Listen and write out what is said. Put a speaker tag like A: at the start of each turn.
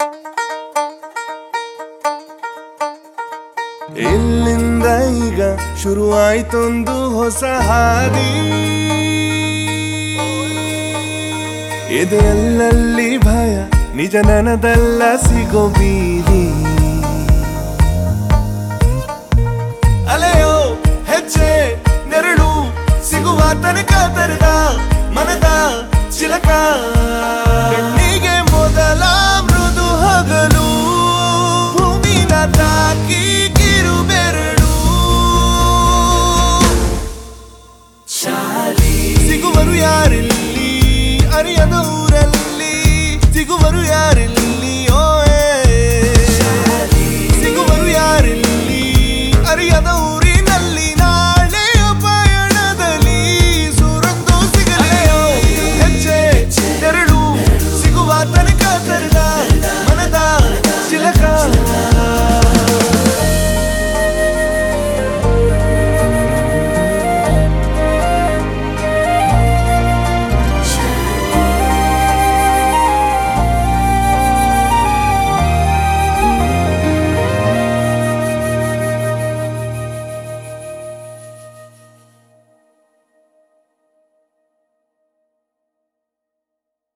A: ಇಲ್ಲಿಂದ ಈಗ ಶುರುವಾಯ್ತೊಂದು ಹೊಸ ಹಾದಿ ಎದೆಯಲ್ಲಲ್ಲಿ ಭಯ ನಿಜ ನನದಲ್ಲ ಸಿಗೋ ಬೀದಿ ಅಲೆಯೋ ಹೆಜ್ಜೆ ನೆರಳು ಸಿಗುವ ತನಕ ತೆರೆದ ಮನದ ಚಿಲಕ